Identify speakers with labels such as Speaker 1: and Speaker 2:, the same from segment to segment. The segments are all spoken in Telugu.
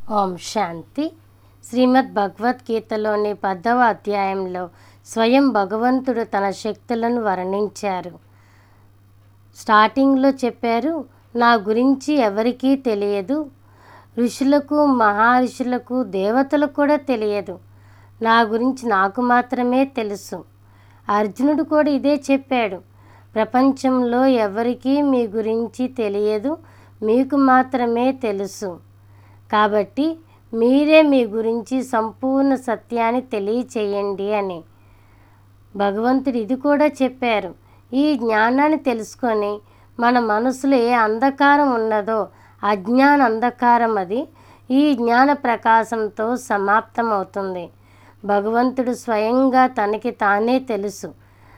Speaker 1: ఓం శాంతి శ్రీమద్ భగవద్గీతలోని పదవ అధ్యాయంలో స్వయం భగవంతుడు తన శక్తులను వర్ణించారు స్టార్టింగ్లో చెప్పారు నా గురించి ఎవరికీ తెలియదు ఋషులకు మహర్షులకు దేవతలకు కూడా తెలియదు నా గురించి నాకు మాత్రమే తెలుసు అర్జునుడు కూడా ఇదే చెప్పాడు ప్రపంచంలో ఎవరికీ మీ గురించి తెలియదు మీకు మాత్రమే తెలుసు కాబట్టి మీరే మీ గురించి సంపూర్ణ సత్యాన్ని తెలియచేయండి అని భగవంతుడు ఇది కూడా చెప్పారు ఈ జ్ఞానాన్ని తెలుసుకొని మన మనసులో ఏ అంధకారం ఉన్నదో అజ్ఞాన అంధకారం అది ఈ జ్ఞాన ప్రకాశంతో సమాప్తమవుతుంది భగవంతుడు స్వయంగా తనకి తానే తెలుసు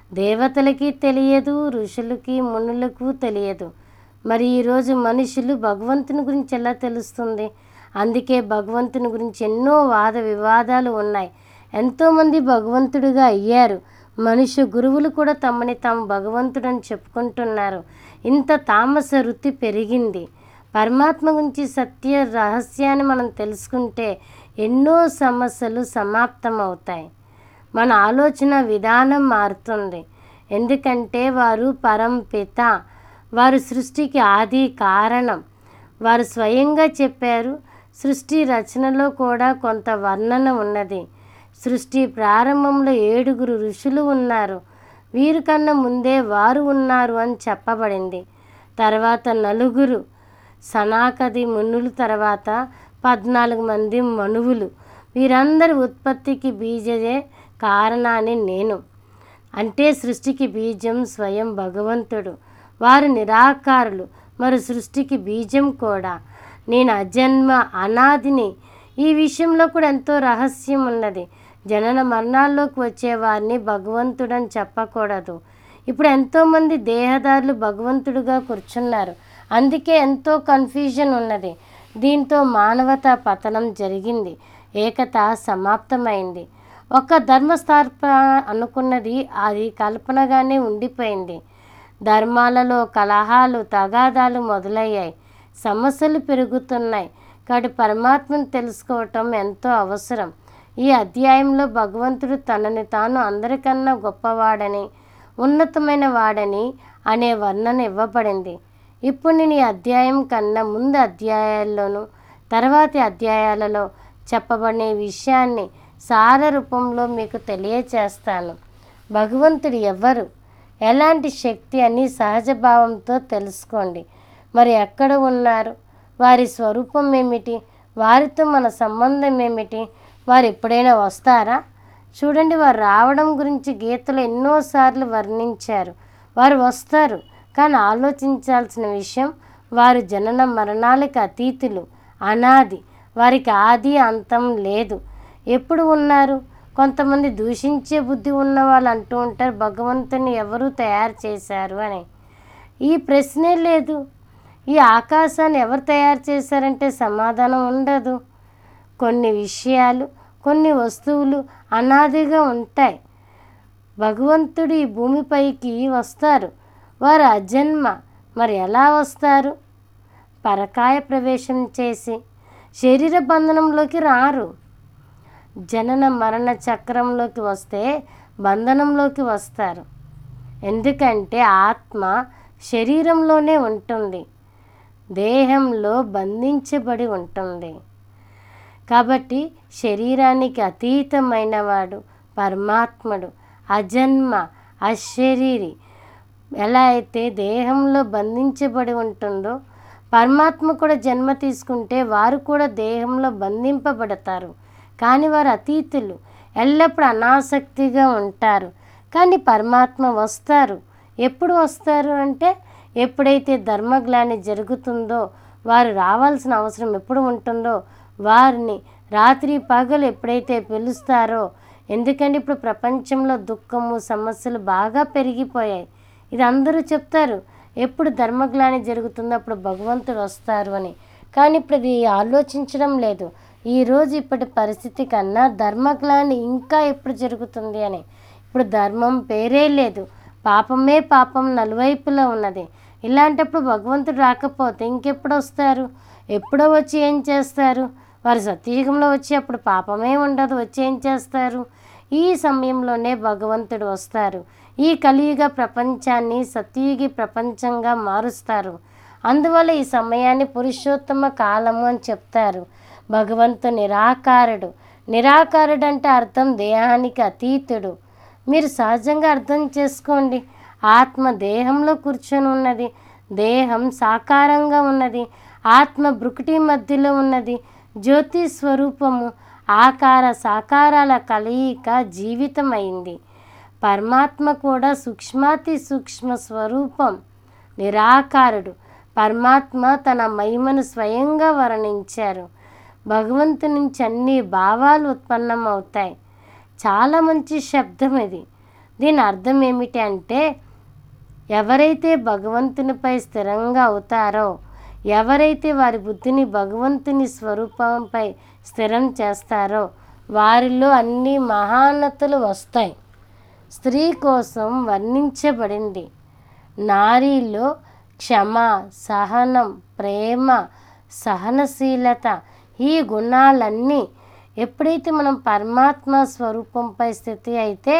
Speaker 1: దేవతలకి తెలియదు ఋషులకి మునులకు తెలియదు మరి ఈరోజు మనుషులు భగవంతుని గురించి ఎలా తెలుస్తుంది అందుకే భగవంతుని గురించి ఎన్నో వాద వివాదాలు ఉన్నాయి ఎంతోమంది భగవంతుడిగా అయ్యారు మనుష్య గురువులు కూడా తమని తాము భగవంతుడని చెప్పుకుంటున్నారు ఇంత తామస వృత్తి పెరిగింది పరమాత్మ గురించి సత్య రహస్యాన్ని మనం తెలుసుకుంటే ఎన్నో సమస్యలు సమాప్తమవుతాయి మన ఆలోచన విధానం మారుతుంది ఎందుకంటే వారు పరంపిత వారు సృష్టికి ఆది కారణం వారు స్వయంగా చెప్పారు సృష్టి రచనలో కూడా కొంత వర్ణన ఉన్నది సృష్టి ప్రారంభంలో ఏడుగురు ఋషులు ఉన్నారు వీరికన్నా ముందే వారు ఉన్నారు అని చెప్పబడింది తర్వాత నలుగురు సనాకది మునులు తర్వాత పద్నాలుగు మంది మనువులు వీరందరి ఉత్పత్తికి బీజదే కారణాన్ని నేను అంటే సృష్టికి బీజం స్వయం భగవంతుడు వారు నిరాకారులు మరి సృష్టికి బీజం కూడా నేను అజన్మ అనాదిని ఈ విషయంలో కూడా ఎంతో రహస్యం ఉన్నది జనన మరణాల్లోకి వచ్చే వారిని భగవంతుడని చెప్పకూడదు ఇప్పుడు ఎంతోమంది దేహదారులు భగవంతుడుగా కూర్చున్నారు అందుకే ఎంతో కన్ఫ్యూజన్ ఉన్నది దీంతో మానవత పతనం జరిగింది ఏకత సమాప్తమైంది ఒక ధర్మస్థాపన అనుకున్నది అది కల్పనగానే ఉండిపోయింది ధర్మాలలో కలహాలు తగాదాలు మొదలయ్యాయి సమస్యలు పెరుగుతున్నాయి కాబట్టి పరమాత్మను తెలుసుకోవటం ఎంతో అవసరం ఈ అధ్యాయంలో భగవంతుడు తనని తాను అందరికన్నా గొప్పవాడని ఉన్నతమైన వాడని అనే వర్ణన ఇవ్వబడింది ఇప్పుడు నేను ఈ అధ్యాయం కన్నా ముందు అధ్యాయాల్లోనూ తర్వాతి అధ్యాయాలలో చెప్పబడిన విషయాన్ని సార రూపంలో మీకు తెలియచేస్తాను భగవంతుడు ఎవరు ఎలాంటి శక్తి అని సహజ భావంతో తెలుసుకోండి మరి ఎక్కడ ఉన్నారు వారి స్వరూపం ఏమిటి వారితో మన సంబంధం ఏమిటి వారు ఎప్పుడైనా వస్తారా చూడండి వారు రావడం గురించి గీతలు ఎన్నోసార్లు వర్ణించారు వారు వస్తారు కానీ ఆలోచించాల్సిన విషయం వారు జనన మరణాలకు అతీతులు అనాది వారికి ఆది అంతం లేదు ఎప్పుడు ఉన్నారు కొంతమంది దూషించే బుద్ధి ఉన్న వాళ్ళు అంటూ ఉంటారు భగవంతుని ఎవరు తయారు చేశారు అని ఈ ప్రశ్నే లేదు ఈ ఆకాశాన్ని ఎవరు తయారు చేశారంటే సమాధానం ఉండదు కొన్ని విషయాలు కొన్ని వస్తువులు అనాదిగా ఉంటాయి భగవంతుడు ఈ భూమిపైకి వస్తారు వారు అజన్మ మరి ఎలా వస్తారు పరకాయ ప్రవేశం చేసి శరీర బంధనంలోకి రారు జనన మరణ చక్రంలోకి వస్తే బంధనంలోకి వస్తారు ఎందుకంటే ఆత్మ శరీరంలోనే ఉంటుంది దేహంలో బంధించబడి ఉంటుంది కాబట్టి శరీరానికి అతీతమైన వాడు పరమాత్ముడు అజన్మ అశరీరి ఎలా అయితే దేహంలో బంధించబడి ఉంటుందో పరమాత్మ కూడా జన్మ తీసుకుంటే వారు కూడా దేహంలో బంధింపబడతారు కానీ వారు అతీతులు ఎల్లప్పుడూ అనాసక్తిగా ఉంటారు కానీ పరమాత్మ వస్తారు ఎప్పుడు వస్తారు అంటే ఎప్పుడైతే ధర్మగ్లాని జరుగుతుందో వారు రావాల్సిన అవసరం ఎప్పుడు ఉంటుందో వారిని రాత్రి పగలు ఎప్పుడైతే పిలుస్తారో ఎందుకంటే ఇప్పుడు ప్రపంచంలో దుఃఖము సమస్యలు బాగా పెరిగిపోయాయి ఇది అందరూ చెప్తారు ఎప్పుడు ధర్మగ్లాని జరుగుతుందో అప్పుడు భగవంతుడు వస్తారు అని కానీ ఇప్పుడు ఇది ఆలోచించడం లేదు ఈరోజు ఇప్పటి పరిస్థితి కన్నా ధర్మగ్లాని ఇంకా ఎప్పుడు జరుగుతుంది అని ఇప్పుడు ధర్మం పేరే లేదు పాపమే పాపం నలువైపులా ఉన్నది ఇలాంటప్పుడు భగవంతుడు రాకపోతే ఇంకెప్పుడు వస్తారు ఎప్పుడో వచ్చి ఏం చేస్తారు వారు సత్యయుగంలో వచ్చి అప్పుడు పాపమే ఉండదు వచ్చి ఏం చేస్తారు ఈ సమయంలోనే భగవంతుడు వస్తారు ఈ కలియుగ ప్రపంచాన్ని సత్యయుగి ప్రపంచంగా మారుస్తారు అందువల్ల ఈ సమయాన్ని పురుషోత్తమ కాలము అని చెప్తారు భగవంతు నిరాకారుడు నిరాకారుడు అంటే అర్థం దేహానికి అతీతుడు మీరు సహజంగా అర్థం చేసుకోండి ఆత్మ దేహంలో కూర్చొని ఉన్నది దేహం సాకారంగా ఉన్నది ఆత్మ బ్రుకుటి మధ్యలో ఉన్నది జ్యోతి స్వరూపము ఆకార సాకారాల కలయిక జీవితమైంది పరమాత్మ కూడా సూక్ష్మాతి సూక్ష్మ స్వరూపం నిరాకారుడు పరమాత్మ తన మహిమను స్వయంగా వర్ణించారు భగవంతు నుంచి అన్ని భావాలు ఉత్పన్నమవుతాయి చాలా మంచి శబ్దం ఇది దీని అర్థం ఏమిటి అంటే ఎవరైతే భగవంతునిపై స్థిరంగా అవుతారో ఎవరైతే వారి బుద్ధిని భగవంతుని స్వరూపంపై స్థిరం చేస్తారో వారిలో అన్ని మహానతలు వస్తాయి స్త్రీ కోసం వర్ణించబడింది నారీలో క్షమ సహనం ప్రేమ సహనశీలత ఈ గుణాలన్నీ ఎప్పుడైతే మనం పరమాత్మ స్వరూపంపై స్థితి అయితే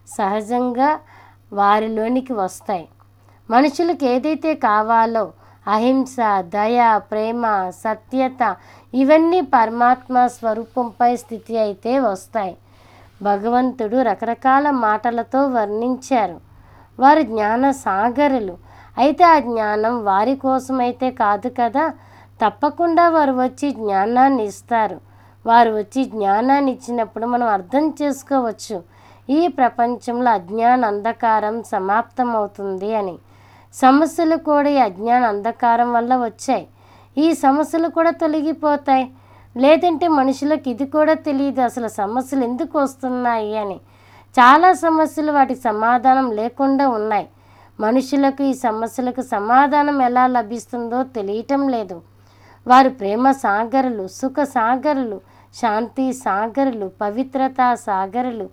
Speaker 1: సహజంగా వారిలోనికి వస్తాయి మనుషులకు ఏదైతే కావాలో అహింస దయ ప్రేమ సత్యత ఇవన్నీ పరమాత్మ స్వరూపంపై స్థితి అయితే వస్తాయి భగవంతుడు రకరకాల మాటలతో వర్ణించారు వారు జ్ఞాన సాగరులు అయితే ఆ జ్ఞానం వారి కోసమైతే కాదు కదా తప్పకుండా వారు వచ్చి జ్ఞానాన్ని ఇస్తారు వారు వచ్చి జ్ఞానాన్ని ఇచ్చినప్పుడు మనం అర్థం చేసుకోవచ్చు ఈ ప్రపంచంలో అజ్ఞాన అంధకారం సమాప్తమవుతుంది అని సమస్యలు కూడా ఈ అజ్ఞాన అంధకారం వల్ల వచ్చాయి ఈ సమస్యలు కూడా తొలగిపోతాయి లేదంటే మనుషులకు ఇది కూడా తెలియదు అసలు సమస్యలు ఎందుకు వస్తున్నాయి అని చాలా సమస్యలు వాటికి సమాధానం లేకుండా ఉన్నాయి మనుషులకు ఈ సమస్యలకు సమాధానం ఎలా లభిస్తుందో తెలియటం లేదు వారు ప్రేమ సాగరులు సుఖ సాగరులు శాంతి సాగరులు పవిత్రతా సాగరులు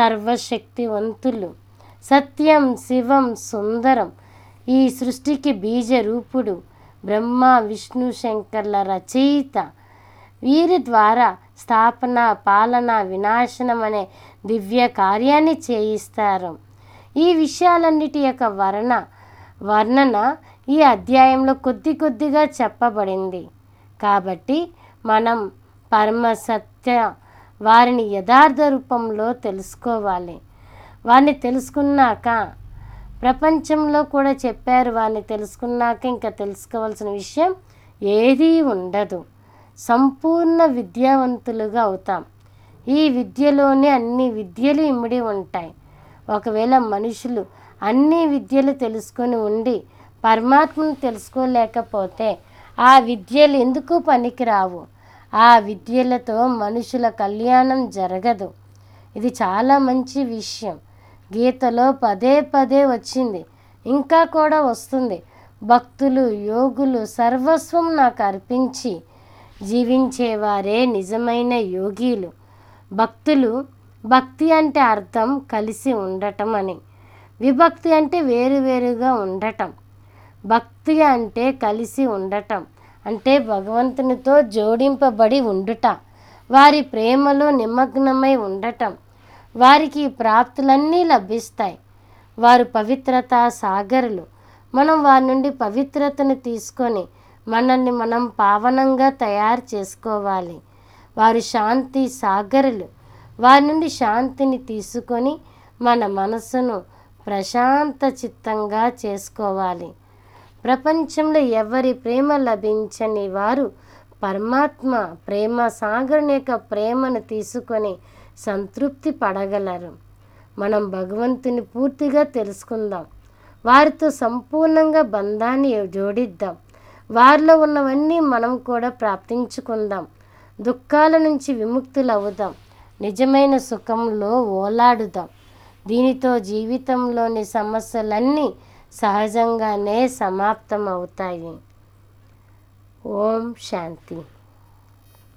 Speaker 1: సర్వశక్తివంతులు సత్యం శివం సుందరం ఈ సృష్టికి బీజ రూపుడు బ్రహ్మ విష్ణు శంకర్ల రచయిత వీరి ద్వారా స్థాపన పాలన వినాశనం అనే దివ్య కార్యాన్ని చేయిస్తారు ఈ విషయాలన్నిటి యొక్క వర్ణ వర్ణన ఈ అధ్యాయంలో కొద్ది కొద్దిగా చెప్పబడింది కాబట్టి మనం పరమ సత్య వారిని యథార్థ రూపంలో తెలుసుకోవాలి వారిని తెలుసుకున్నాక ప్రపంచంలో కూడా చెప్పారు వారిని తెలుసుకున్నాక ఇంకా తెలుసుకోవాల్సిన విషయం ఏదీ ఉండదు సంపూర్ణ విద్యావంతులుగా అవుతాం ఈ విద్యలోనే అన్ని విద్యలు ఇమిడి ఉంటాయి ఒకవేళ మనుషులు అన్ని విద్యలు తెలుసుకొని ఉండి పరమాత్మను తెలుసుకోలేకపోతే ఆ విద్యలు ఎందుకు పనికిరావు ఆ విద్యలతో మనుషుల కళ్యాణం జరగదు ఇది చాలా మంచి విషయం గీతలో పదే పదే వచ్చింది ఇంకా కూడా వస్తుంది భక్తులు యోగులు సర్వస్వం నాకు అర్పించి జీవించేవారే నిజమైన యోగీలు భక్తులు భక్తి అంటే అర్థం కలిసి ఉండటం అని విభక్తి అంటే వేరువేరుగా ఉండటం భక్తి అంటే కలిసి ఉండటం అంటే భగవంతునితో జోడింపబడి ఉండుట వారి ప్రేమలో నిమగ్నమై ఉండటం వారికి ఈ ప్రాప్తులన్నీ లభిస్తాయి వారు పవిత్రత సాగరులు మనం వారి నుండి పవిత్రతను తీసుకొని మనల్ని మనం పావనంగా తయారు చేసుకోవాలి వారు శాంతి సాగరులు వారి నుండి శాంతిని తీసుకొని మన మనసును ప్రశాంత చిత్తంగా చేసుకోవాలి ప్రపంచంలో ఎవరి ప్రేమ లభించని వారు పరమాత్మ ప్రేమ సాగరుని యొక్క ప్రేమను తీసుకొని సంతృప్తి పడగలరు మనం భగవంతుని పూర్తిగా తెలుసుకుందాం వారితో సంపూర్ణంగా బంధాన్ని జోడిద్దాం వారిలో ఉన్నవన్నీ మనం కూడా ప్రాప్తించుకుందాం దుఃఖాల నుంచి విముక్తులవుదాం నిజమైన సుఖంలో ఓలాడుదాం దీనితో జీవితంలోని సమస్యలన్నీ సహజంగానే సమాప్తం అవుతాయి ఓం శాంతి